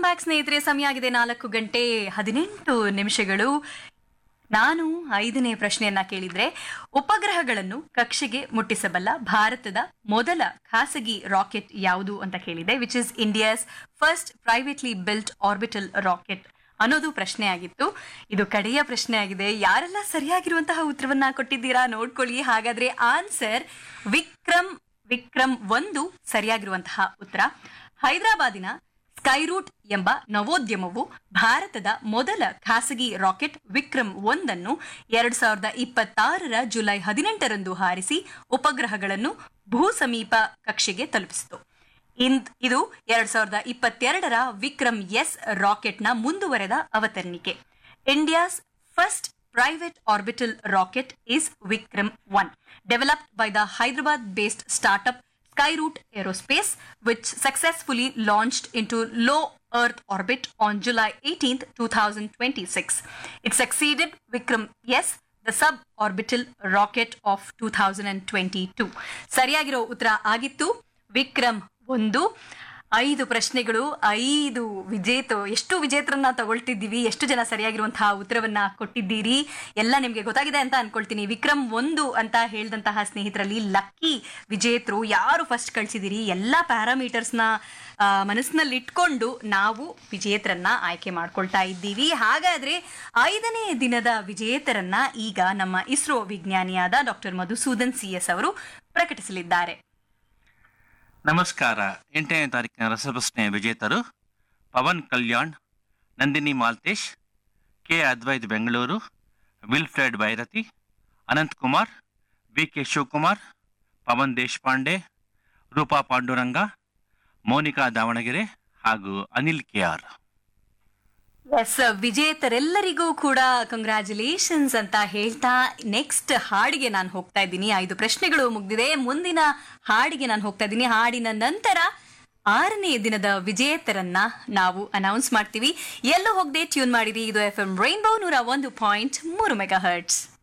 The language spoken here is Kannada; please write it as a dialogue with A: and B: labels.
A: ಬ್ಯಾಕ್ ಸ್ನೇಹಿತರೆ ಸಮಯ ಆಗಿದೆ ನಾಲ್ಕು ಗಂಟೆ ಹದಿನೆಂಟು ನಿಮಿಷಗಳು ನಾನು ಐದನೇ ಪ್ರಶ್ನೆಯನ್ನ ಕೇಳಿದ್ರೆ ಉಪಗ್ರಹಗಳನ್ನು ಕಕ್ಷೆಗೆ ಮುಟ್ಟಿಸಬಲ್ಲ ಭಾರತದ ಮೊದಲ ಖಾಸಗಿ ರಾಕೆಟ್ ಯಾವುದು ಅಂತ ಕೇಳಿದೆ which is India's first privately built orbital rocket ಅನ್ನೋದು ಪ್ರಶ್ನೆ ಆಗಿತ್ತು ಇದು ಕಡೆಯ ಪ್ರಶ್ನೆ ಆಗಿದೆ ಯಾರೆಲ್ಲ ಸರಿಯಾಗಿರುವಂತಹ ಉತ್ತರವನ್ನ ಕೊಟ್ಟಿದ್ದೀರಾ ನೋಡ್ಕೊಳ್ಳಿ ಹಾಗಾದ್ರೆ ಆನ್ಸರ್ ವಿಕ್ರಮ್ ವಿಕ್ರಮ್ ಒಂದು ಸರಿಯಾಗಿರುವಂತಹ ಉತ್ತರ ಹೈದರಾಬಾದಿನ ಸ್ಕೈರೂಟ್ ಎಂಬ ನವೋದ್ಯಮವು ಭಾರತದ ಮೊದಲ ಖಾಸಗಿ ರಾಕೆಟ್ ವಿಕ್ರಮ್ ಒಂದನ್ನು ಎರಡ್ ಸಾವಿರದ ಇಪ್ಪತ್ತಾರರ ಜುಲೈ ಹದಿನೆಂಟರಂದು ಹಾರಿಸಿ ಉಪಗ್ರಹಗಳನ್ನು ಭೂ ಸಮೀಪ ಕಕ್ಷೆಗೆ ತಲುಪಿಸಿತು ಇಂದ್- ಇದು ಎರಡ್ ಸಾವಿರದ ಇಪ್ಪತ್ತೆರಡರ ವಿಕ್ರಮ್ ಎಸ್ ರಾಕೆಟ್ನ ಮುಂದುವರೆದ ಅವತರಣಿಕೆ India's first private orbital rocket is Vikram 1, developed by the Hyderabad based startup Skyroot Aerospace, which successfully launched into low Earth orbit on July 18th, 2026. It succeeded Vikram S, the suborbital rocket of 2022. ಸರಿಯಾಗಿರೋ ಉತ್ತರ ಆಗಿತ್ತು ವಿಕ್ರಮ್ ಒಂದು ಐದು ಪ್ರಶ್ನೆಗಳು ಐದು ವಿಜೇತ ಎಷ್ಟು ವಿಜೇತರನ್ನ ತಗೊಳ್ತಿದ್ದೀವಿ ಎಷ್ಟು ಜನ ಸರಿಯಾಗಿರುವಂತಹ ಉತ್ತರವನ್ನ ಕೊಟ್ಟಿದ್ದೀರಿ ಎಲ್ಲ ನಿಮ್ಗೆ ಗೊತ್ತಾಗಿದೆ ಅಂತ ಅನ್ಕೊಳ್ತೀನಿ ವಿಕ್ರಮ್ ಒಂದು ಅಂತ ಹೇಳಿದಂತಹ ಸ್ನೇಹಿತರಲ್ಲಿ ಲಕ್ಕಿ ವಿಜೇತರು ಯಾರು ಫಸ್ಟ್ ಕಳ್ಸಿದಿರಿ ಎಲ್ಲಾ ಪ್ಯಾರಾಮೀಟರ್ಸ್ನ ಮನಸ್ಸಿನಲ್ಲಿ ಇಟ್ಕೊಂಡು ನಾವು ವಿಜೇತರನ್ನ ಆಯ್ಕೆ ಮಾಡ್ಕೊಳ್ತಾ ಇದ್ದೀವಿ ಹಾಗಾದ್ರೆ ಐದನೇ ದಿನದ ವಿಜೇತರನ್ನ ಈಗ ನಮ್ಮ ಇಸ್ರೋ ವಿಜ್ಞಾನಿಯಾದ ಡಾಕ್ಟರ್ ಮಧುಸೂದನ್ ಸಿ ಎಸ್ ಅವರು ಪ್ರಕಟಿಸಲಿದ್ದಾರೆ
B: ನಮಸ್ಕಾರ ಎಂಟನೇ ತಾರೀಕಿನ ರಸಪ್ರಶ್ನೆಯ ವಿಜೇತರು Pavan Kalyan Nandini Maltesh K Advait Bengaluru Wilfred Byrathi Anant Kumar V K Shivakumar Pavan Deshpande Roopa Panduranga Monika Davanagere ಹಾಗೂ ಅನಿಲ್ ಕೆ ಆರ್
A: ಎಸ್ ವಿಜೇತರೆಲ್ಲರಿಗೂ ಕೂಡ ಕಂಗ್ರ್ಯಾಚುಲೇಷನ್ಸ್ ಅಂತ ಹೇಳ್ತಾ ನೆಕ್ಸ್ಟ್ ಹಾಡಿಗೆ ನಾನು ಹೋಗ್ತಾ ಇದ್ದೀನಿ ಐದು ಪ್ರಶ್ನೆಗಳು ಮುಗ್ದಿದೆ ಮುಂದಿನ ಹಾಡಿಗೆ ನಾನು ಹೋಗ್ತಾ ಇದ್ದೀನಿ ಹಾಡಿನ ನಂತರ ಆರನೇ ದಿನದ ವಿಜೇತರನ್ನ ನಾವು ಅನೌನ್ಸ್ ಮಾಡ್ತೀವಿ ಎಲ್ಲೂ ಹೋಗದೆ ಟ್ಯೂನ್ ಮಾಡಿರಿ ಇದು ಎಫ್ ಎಂ ರೈನ್ಬೋ ನೂರ ಒಂದು ಪಾಯಿಂಟ್ ಮೂರು ಮೆಗಾ ಹರ್ಟ್ಸ್